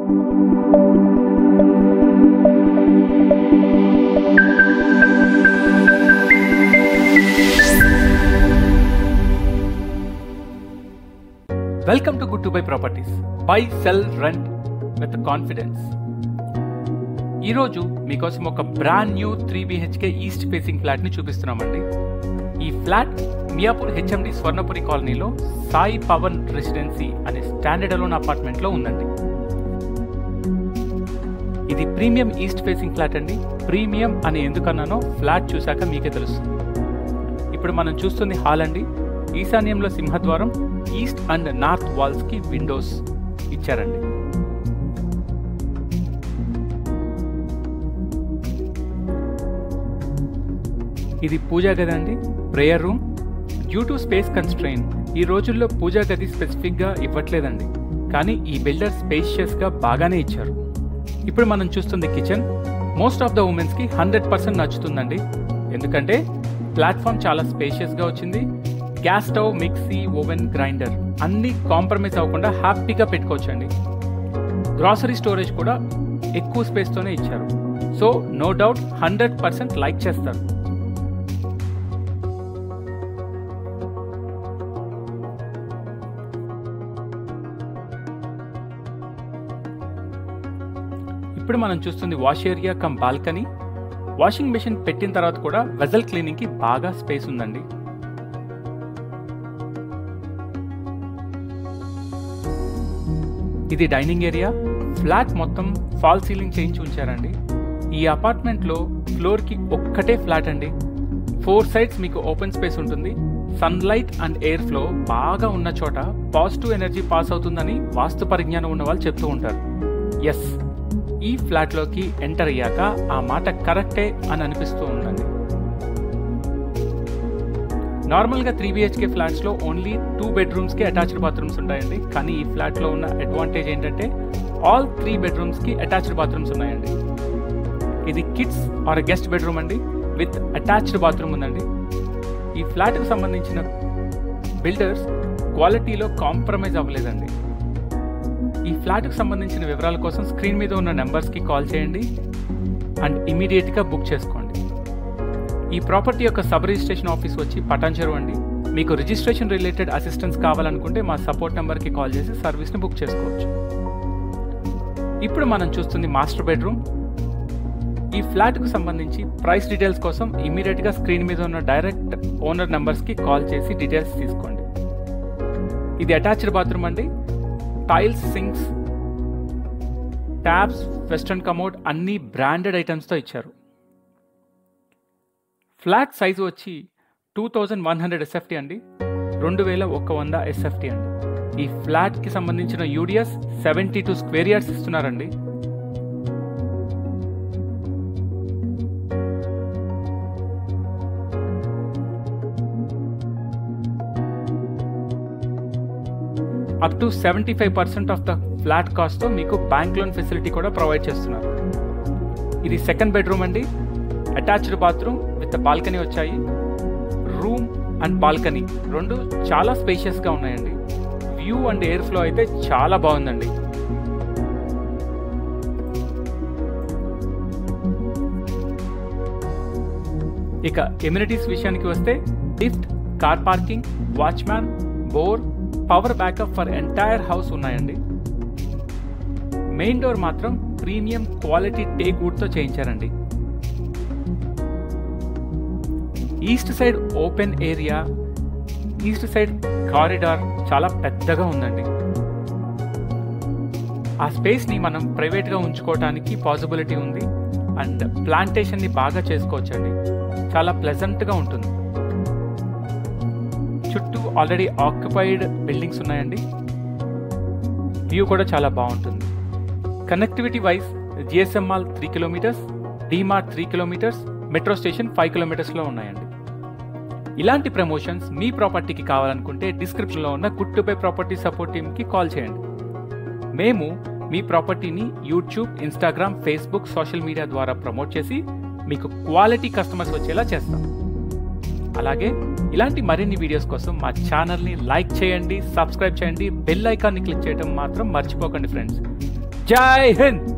welcome to good to buy properties buy sell rent with confidence ఈరోజు మీకోసం ఒక brand new three BHK east facing ఫ్లాట్ని చూపిస్తున్నామండి ఈ ఫ్లాట్ మియాపూర్ హెచ్ఎండి స్వర్ణపురి కాలనీలో సాయి పవన్ రెసిడెన్సీ అనే స్టాండర్డ్ అలోన్ అపార్ట్మెంట్లో ఉందండి ఇది ప్రీమియం ఈస్ట్ ఫేసింగ్ ఫ్లాట్ అండి ప్రీమియం అని ఎందుకన్నానో ఫ్లాట్ చూశాక మీకే తెలుస్తుంది ఇప్పుడు మనం చూస్తుంది హాల్ అండి ఈశాన్యంలో సింహద్వారం ఈస్ట్ అండ్ నార్త్ వాల్స్ కి విండోస్ ఇచ్చారండి ఇది పూజా గది అండి prayer room due to space constrain ఈ రోజుల్లో పూజా గది స్పెసిఫిక్గా ఇవ్వట్లేదండి కానీ ఈ బిల్డర్ స్పేషియస్గా బాగానే ఇచ్చారు ఇప్పుడు మనం చూస్తుంది కిచెన్ మోస్ట్ ఆఫ్ ద ఉమెన్స్కి హండ్రెడ్ పర్సెంట్ నచ్చుతుందండి ఎందుకంటే ప్లాట్ఫామ్ చాలా స్పేషియస్గా వచ్చింది gas stove mixie oven grinder అన్ని కాంప్రమైజ్ అవ్వకుండా హ్యాపీగా పెట్టుకోవచ్చండి గ్రాసరీ స్టోరేజ్ కూడా ఎక్కువ స్పేస్తోనే ఇచ్చారు so no doubt hundred percent like చేస్తారు ఇప్పుడు మనం చూస్తుంది wash area come balcony washing machine పెట్టిన తర్వాత కూడా వెజల్ క్లీనింగ్కి బాగా స్పేస్ ఉందండి ఇది డైనింగ్ ఏరియా ఫ్లాట్ మొత్తం ఫాల్ సీలింగ్ చేయించి ఉంచారండి ఈ అపార్ట్మెంట్లో ఫ్లోర్కి ఒక్కటే ఫ్లాట్ అండి ఫోర్ సైడ్స్ మీకు ఓపెన్ స్పేస్ ఉంటుంది సన్లైట్ అండ్ ఎయిర్ ఫ్లో బాగా ఉన్న చోట పాజిటివ్ ఎనర్జీ పాస్ అవుతుందని వాస్తు పరిజ్ఞానం ఉన్న వాళ్ళు చెప్తూ ఉంటారు ఎస్ ఈ ఫ్లాట్లోకి ఎంటర్ అయ్యాక ఆ మాట కరెక్టే అని అనిపిస్తూ ఉందండి నార్మల్గా త్రీ బిహెచ్కే ఫ్లాట్స్లో ఓన్లీ టూ బెడ్రూమ్స్కి అటాచ్డ్ బాత్రూమ్స్ ఉంటాయండి కానీ ఈ ఫ్లాట్లో ఉన్న అడ్వాంటేజ్ ఏంటంటే ఆల్ త్రీ బెడ్రూమ్స్కి అటాచ్డ్ బాత్రూమ్స్ ఉన్నాయండి ఇది కిడ్స్ ఆర్ గెస్ట్ బెడ్రూమ్ అండి విత్ అటాచ్డ్ బాత్రూమ్ ఉందండి ఈ ఫ్లాట్కి సంబంధించిన బిల్డర్స్ క్వాలిటీలో కాంప్రమైజ్ అవ్వలేదండి ఈ ఫ్లాట్కి సంబంధించిన వివరాల కోసం స్క్రీన్ మీద ఉన్న నెంబర్స్కి కాల్ చేయండి అండ్ ఇమీడియట్గా బుక్ చేసుకోండి ఈ ప్రాపర్టీ యొక్క సబ్ రిజిస్ట్రేషన్ ఆఫీస్ వచ్చి పటాన్చెరు అండి మీకు రిజిస్ట్రేషన్ రిలేటెడ్ అసిస్టెన్స్ కావాలనుకుంటే మా సపోర్ట్ నెంబర్కి కాల్ చేసి సర్వీస్ని బుక్ చేసుకోవచ్చు ఇప్పుడు మనం చూస్తుంది మాస్టర్ బెడ్రూమ్ ఈ ఫ్లాట్కు సంబంధించి ప్రైస్ డీటెయిల్స్ కోసం ఇమీడియట్గా స్క్రీన్ మీద ఉన్న డైరెక్ట్ ఓనర్ నెంబర్స్కి కాల్ చేసి డీటెయిల్స్ తీసుకోండి ఇది అటాచ్డ్ బాత్రూమ్ అండి tiles sinks taps western commode అన్ని బ్రాండెడ్ ఐటమ్స్తో ఇచ్చారు ఫ్లాట్ సైజు వచ్చి two thousand one hundred SFT అండి రెండు వేల ఒక్క వంద ఎస్ఎఫ్టీ అండి ఈ ఫ్లాట్కి సంబంధించిన UDS seventy two square yards ఇస్తున్నారండి up to seventy five percent of the flat కాస్ట్తో మీకు బ్యాంక్ లోన్ ఫెసిలిటీ కూడా ప్రొవైడ్ చేస్తున్నారు ఇది సెకండ్ బెడ్రూమ్ అండి అటాచ్డ్ బాత్రూమ్ విత్ బాల్కనీ వచ్చాయి రూమ్ అండ్ బాల్కనీ రెండు చాలా స్పేషియస్గా ఉన్నాయండి వ్యూ అండ్ ఎయిర్ ఫ్లో అయితే చాలా బాగుందండి ఇక ఎమ్యూనిటీస్ విషయానికి వస్తే lift car parking watchman bore power backup for entire house ఉన్నాయండి మెయిన్ డోర్ మాత్రం ప్రీమియం క్వాలిటీ టేక్ వుడ్తో చేయించారండి east side open area east side corridor చాలా పెద్దగా ఉందండి ఆ స్పేస్ని మనం ప్రైవేట్గా ఉంచుకోవడానికి పాసిబిలిటీ ఉంది అండ్ ప్లాంటేషన్ని బాగా చేసుకోవచ్చండి చాలా ప్లెజెంట్గా ఉంటుంది చుట్టూ ఆల్రెడీ ఆక్యుపైడ్ బిల్డింగ్స్ ఉన్నాయండి వ్యూ కూడా చాలా బాగుంటుంది కనెక్టివిటీ వైజ్ జిఎస్ఎంఆల్ three kilometres DMart three kilometres metro station five కిలోమీటర్స్లో ఉన్నాయండి ఇలాంటి ప్రమోషన్స్ మీ ప్రాపర్టీకి కావాలనుకుంటే డిస్క్రిప్షన్లో ఉన్న good to buy property support టీమ్కి కాల్ చేయండి మేము మీ ప్రాపర్టీని YouTube Instagram Facebook social media ద్వారా ప్రమోట్ చేసి మీకు క్వాలిటీ కస్టమర్స్ వచ్చేలా చేస్తాం అలాగే ఇలాంటి మరిన్ని వీడియోస్ కోసం మా ఛానల్ని లైక్ చేయండి సబ్స్క్రైబ్ చేయండి బెల్ ఐకాన్ని క్లిక్ చేయడం మాత్రం మర్చిపోకండి ఫ్రెండ్స్ జై హింద్